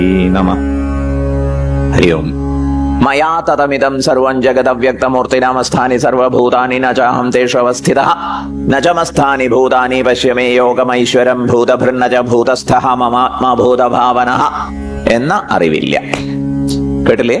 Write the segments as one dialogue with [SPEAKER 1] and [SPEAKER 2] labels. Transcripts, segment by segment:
[SPEAKER 1] നമ ഹരി ഓം മയാ തതമിതം സർവം ജഗദവ്യക്തമൂർത്തിനാമസ്ഥാനി സർവഭൂതാനി ന ചാഹം തേഷു അവസ്ഥിത ന ചമസ്ഥാനി ഭൂതാനി പശ്യ മേ യോഗമൈശ്വരം ഭൂതഭൃന്ന ച ഭൂതസ്ഥ മമാത്മാ ഭൂതഭാവന എന്ന അറിവില്ല കേട്ടില്ലേ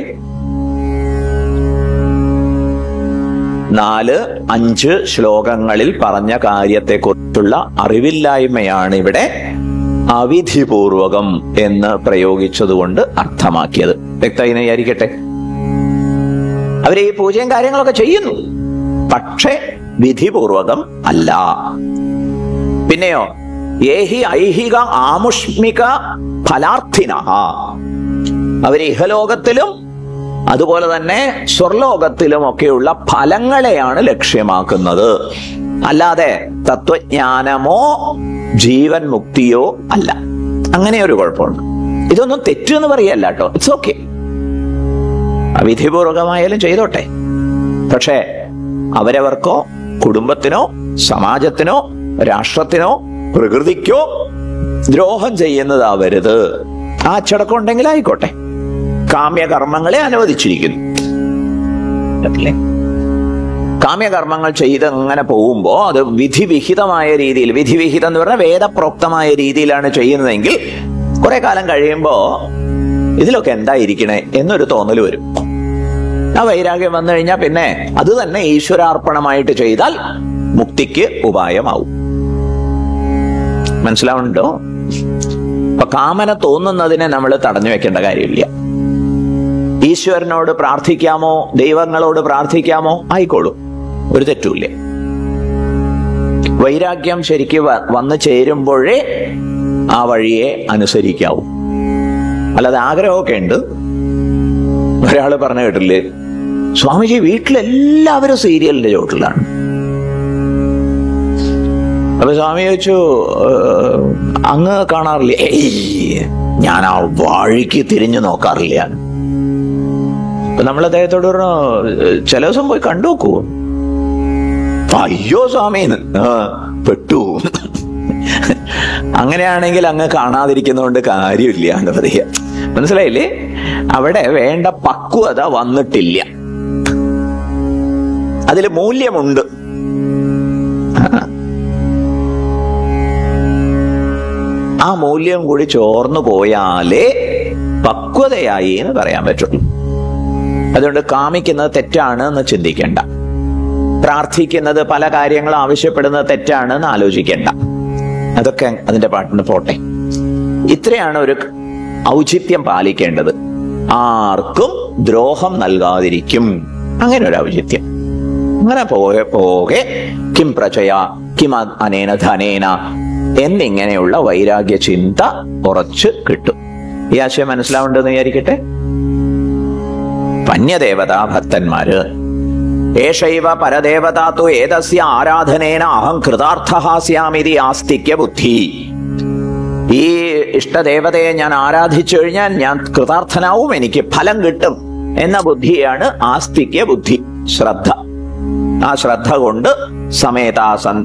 [SPEAKER 1] നാല് അഞ്ച് ശ്ലോകങ്ങളിൽ പറഞ്ഞ കാര്യത്തെക്കുറിച്ചുള്ള അറിവില്ലായ്മയാണ് ഇവിടെ അവിധിപൂർവകം എന്ന് പ്രയോഗിച്ചതുകൊണ്ട് അർത്ഥമാക്കിയത് വ്യക്തമായി വിചാരിക്കട്ടെ അവര് ഈ പൂജയും കാര്യങ്ങളൊക്കെ ചെയ്യുന്നു പക്ഷേ വിധിപൂർവകം അല്ല പിന്നെയോ ഏഹി ഐഹിക ആമുഷ്മിക ഫലാർത്ഥിന അവര് ഇഹലോകത്തിലും അതുപോലെ തന്നെ സ്വർലോകത്തിലും ഒക്കെയുള്ള ഫലങ്ങളെയാണ് ലക്ഷ്യമാക്കുന്നത് അല്ലാതെ തത്വജ്ഞാനമോ ജീവൻ മുക്തിയോ അല്ല അങ്ങനെ ഒരു കുഴപ്പമുണ്ട് ഇതൊന്നും തെറ്റെന്ന് പറയല്ല കേട്ടോ ഇറ്റ്സ് ഓക്കെ വിധിപൂർവകമായാലും ചെയ്തോട്ടെ പക്ഷേ അവരവർക്കോ കുടുംബത്തിനോ സമാജത്തിനോ രാഷ്ട്രത്തിനോ പ്രകൃതിക്കോ ദ്രോഹം ചെയ്യുന്നതാവരുത് ആ അച്ചടക്കം ആയിക്കോട്ടെ കാമ്യകർമ്മങ്ങളെ അനുവദിച്ചിരിക്കുന്നു അല്ലേ? കാമ്യകർമ്മങ്ങൾ ചെയ്ത് അങ്ങനെ പോകുമ്പോ അത് വിധിവിഹിതമായ രീതിയിൽ വിധിവിഹിതം എന്ന് പറഞ്ഞാൽ വേദപ്രോക്തമായ രീതിയിലാണ് ചെയ്യുന്നതെങ്കിൽ കുറെ കാലം കഴിയുമ്പോ ഇതിലൊക്കെ എന്തായിരിക്കണേ എന്നൊരു തോന്നൽ വരും ആ വൈരാഗ്യം വന്നു കഴിഞ്ഞാൽ പിന്നെ അത് തന്നെ ഈശ്വരാർപ്പണമായിട്ട് ചെയ്താൽ മുക്തിക്ക് ഉപായമാവും മനസ്സിലാവുന്നുണ്ടോ അപ്പൊ കാമന തോന്നുന്നതിനെ നമ്മൾ തടഞ്ഞു വെക്കേണ്ട കാര്യമില്ല ഈശ്വരനോട് പ്രാർത്ഥിക്കാമോ ദൈവങ്ങളോട് പ്രാർത്ഥിക്കാമോ ആയിക്കോളൂ ഒരു തെറ്റുമില്ല വൈരാഗ്യം ശരിക്ക് വ- വന്നു ചേരുമ്പോഴേ ആ വഴിയെ അനുസരിക്കാവൂ അല്ലാതെ ആഗ്രഹമൊക്കെ ഉണ്ട് ഒരാള് പറഞ്ഞു കേട്ടില്ലേ സ്വാമിജി വീട്ടിലെല്ലാവരും സീരിയലിന്റെ ചോട്ടിലാണ് അപ്പൊ സ്വാമി ചോദിച്ചു "ഏഹ്, അങ്ങ് കാണാറില്ലേ ഏയ് ഞാൻ ആ വഴിക്ക് തിരിഞ്ഞു നോക്കാറില്ല അപ്പൊ നമ്മൾ അദ്ദേഹത്തോട് പറഞ്ഞു "ഏഹ്, ചില ദിവസം പോയി കണ്ടു നോക്കൂ അയ്യോ സ്വാമീന്ന് ആ പെട്ടു അങ്ങനെയാണെങ്കിൽ അങ്ങ് കാണാതിരിക്കുന്നതുകൊണ്ട് കാര്യമില്ല എന്ന് പറയാ മനസ്സിലായില്ലേ അവിടെ വേണ്ട പക്വത വന്നിട്ടില്ല അതിൽ മൂല്യമുണ്ട് ആ മൂല്യം കൂടി ചോർന്നു പോയാലേ പക്വതയായി എന്ന് പറയാൻ പറ്റുള്ളൂ അതുകൊണ്ട് കാമിക്കുന്നത് തെറ്റാണ് എന്ന് ചിന്തിക്കേണ്ട പ്രാർത്ഥിക്കുന്നത് പല കാര്യങ്ങളും ആവശ്യപ്പെടുന്നത് തെറ്റാണ് എന്ന് ആലോചിക്കേണ്ട അതൊക്കെ അതിന്റെ പാട്ടിന് പോട്ടെ ഇത്രയാണ് ഒരു ഔചിത്യം പാലിക്കേണ്ടത് ആർക്കും ദ്രോഹം നൽകാതിരിക്കും അങ്ങനെ ഒരു ഔചിത്യം അങ്ങനെ പോകെ പോകെ കിം പ്രചയ കിം അ- അനേന ധനേന എന്നിങ്ങനെയുള്ള വൈരാഗ്യ ചിന്ത ഉറച്ച് കിട്ടും ഈ ആശയം മനസ്സിലാവുണ്ടെന്ന് വിചാരിക്കട്ടെ പന്യദേവതാ ഭക്തന്മാര് ഏഷൈവ പരദേവതാത്തു ഏതസ്യ ആരാധനേന അഹം കൃതാർത്ഥഹാസ്യാമിതി ആസ്തിക്യ ബുദ്ധി ഈ ഇഷ്ടദേവതയെ ഞാൻ ആരാധിച്ചു കഴിഞ്ഞാൽ ഞാൻ കൃതാർത്ഥനാവും എനിക്ക് ഫലം കിട്ടും എന്ന ബുദ്ധിയാണ് ആസ്തിക്യ ബുദ്ധി ശ്രദ്ധ ആ ശ്രദ്ധ കൊണ്ട് സമേതാസന്ത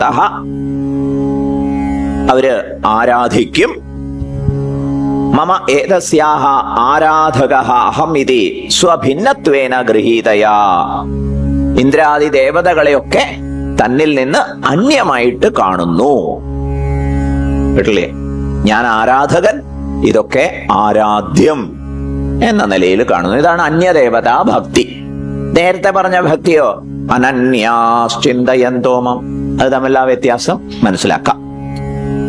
[SPEAKER 1] അവര് ആരാധിക്കും മമ ഏതസ്യാഹ ആരാധക അഹം ഇതി സ്വഭിന്നത്വേന ഗൃഹീതയാ ഇന്ദ്രാദി ദേവതകളെയൊക്കെ തന്നിൽ നിന്ന് അന്യമായിട്ട് കാണുന്നു കേട്ടില്ലേ ഞാൻ ആരാധകൻ ഇതൊക്കെ ആരാധ്യം എന്ന നിലയിൽ കാണുന്നു ഇതാണ് അന്യദേവതാ ഭക്തി നേരത്തെ പറഞ്ഞ ഭക്തിയോ അനന്യാശ്ചിന്തയന്തോമം അത് തമ്മിലുള്ള വ്യത്യാസം മനസ്സിലാക്കാം